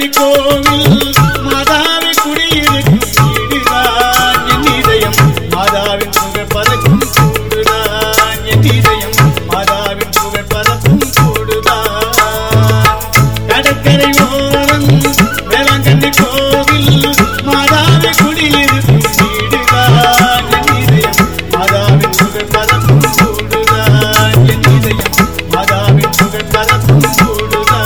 கோவில் மாதாவை குடியிருக்கும் வீடுதான் என் இதயம் மாதாவின் புகழ் பறக்கும் கூடுதான் என் இதயம் மாதாவின் புகழ் பறக்கும் கூடுதான் கடற்கரை ஓரம் வேளாங்கண்ணி கோவில் மாதாவை குடியிருக்கும் வீடுதான் என் இதயம் மாதாவின் புகழ் பறக்கும் கூடுதான் என் இதயம் மாதாவின் புகழ் பறக்கும் கூடுதான்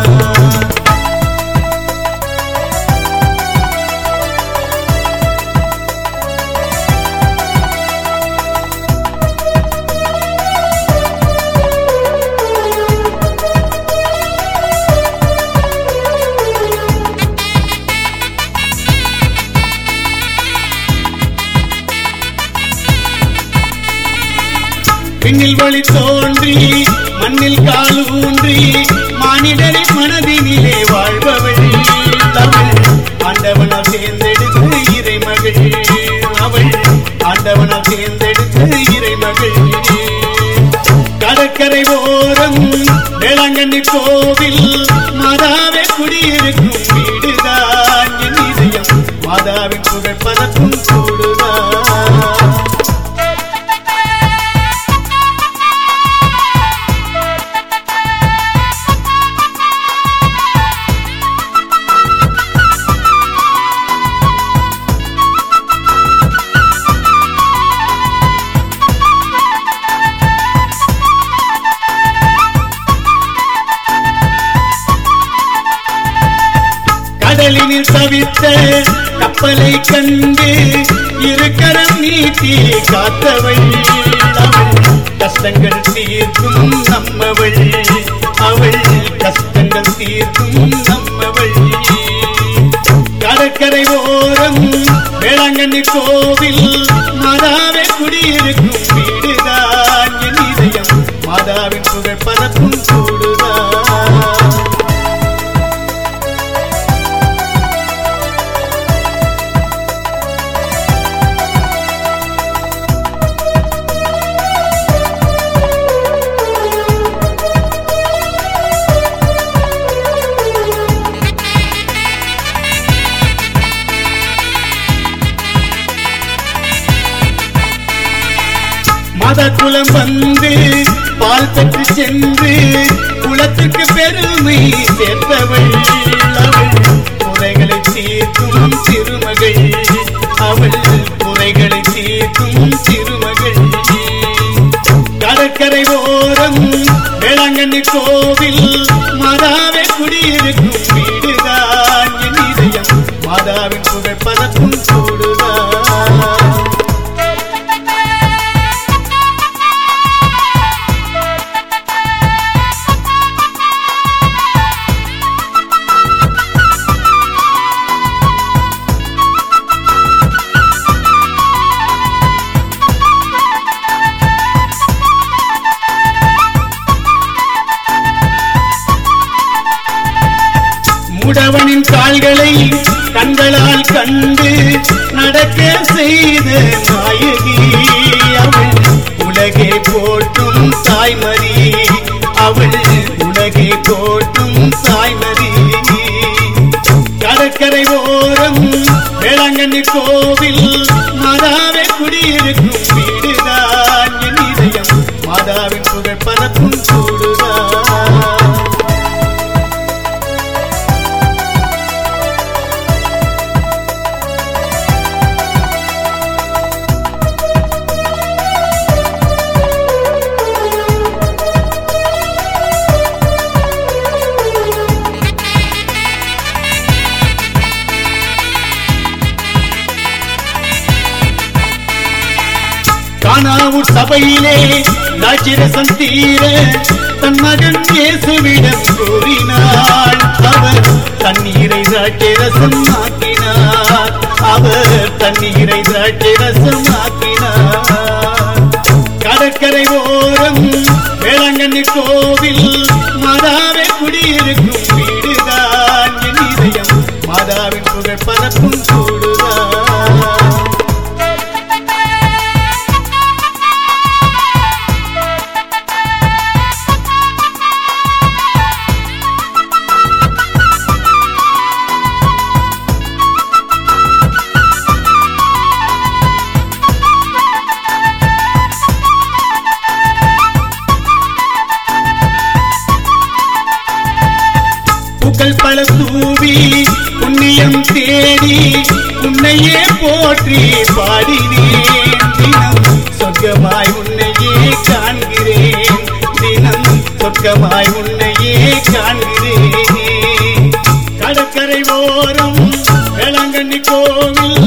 விண்ணில் வழி தோன்றி மண்ணில் கால் ஊன்றி மானிடரின் மனதினிலே வாழ்பவள் அவள் ஆண்டவனால் தேர்ந்தெடுத்து இறைமகள் அவள் ஆண்டவனால் தேர்ந்தெடுத்து இறைமகள் கடற்கரை ஓரம் வேளாங்கண்ணி கோவில் மாதாவே குடியிருக்கும் வீடுதான் என் இதயம் மாதாவின் புகழ் பறக்கும் கூடுதான் கடலினில் தவித்த கப்பலை கண்டு இருக்கரம் நீட்டி காத்தவள் அவள் கஷ்டங்கள் தீர்க்கும் நம்மவள் அவள் கஷ்டங்கள் தீர்க்கும் நம்மவள் கடற்கரை ஓரம் வேளாங்கண்ணி கோவில் மாதாவே குடியிருக்கும் வீடுதான் என் இதயம் மாதாவின் புகழ் பறக்கும் கூடுதான் மத குலம் வந்து பால் பெற்று சென்று குலத்துக்கு பெருமை சேர்த்தவள் அவள் குறைகளை தீர்க்கும் திருமகள் அவள் குறைகளை தீர்க்கும் திருமகள் கடற்கரை ஓரம் வேளாங்கண்ணி கோவில் மாதாவே குடியிருக்கும் வீடுதான் என் இதயம் மாதாவின் புகழ் பறக்கும் கூடுதான் முடவனின் கால்களை கண்களால் கண்டு நடக்க செய்த நாயகி அவள் உலகே போட்டும் தாய்மதி அவள் உலகே போட்டும் தாய்மதி கடற்கரை ஓரம் வேளாங்கண்ணி கோவில் மாதாவே குடியிருக்கும் வீடுதான் என் இதயம் மாதாவின் புகழ் பறக்கும் கூடுதான் காணாவூர் சபையிலே நாச்சிரசம் தீர தன் மகன் இயேசுவிடம் கூறினாள் அவர் தண்ணீரை திராட்சரசம் ஆக்கினார் அவர் தண்ணீரை திராட்சரசம் ஆக்கினார் கடற்கரை ஓரம் வேளாங்கண்ணி கோவில் மாதாவே குடியிருக்கும் வீடுதான் என் இதயம் மாதாவின் புகழ் பரப்பும் கூடுதான் பல தூவி புண்ணியம் தேடி உன்னையே போற்றி பாடினேன் தினம் சொர்க்கமாய் உன்னையே காண்கிறேன் தினம் சொர்க்கமாய் உன்னையே காண்கிறேன் கடற்கரை ஓரம் வேளாங்கண்ணி கோவில்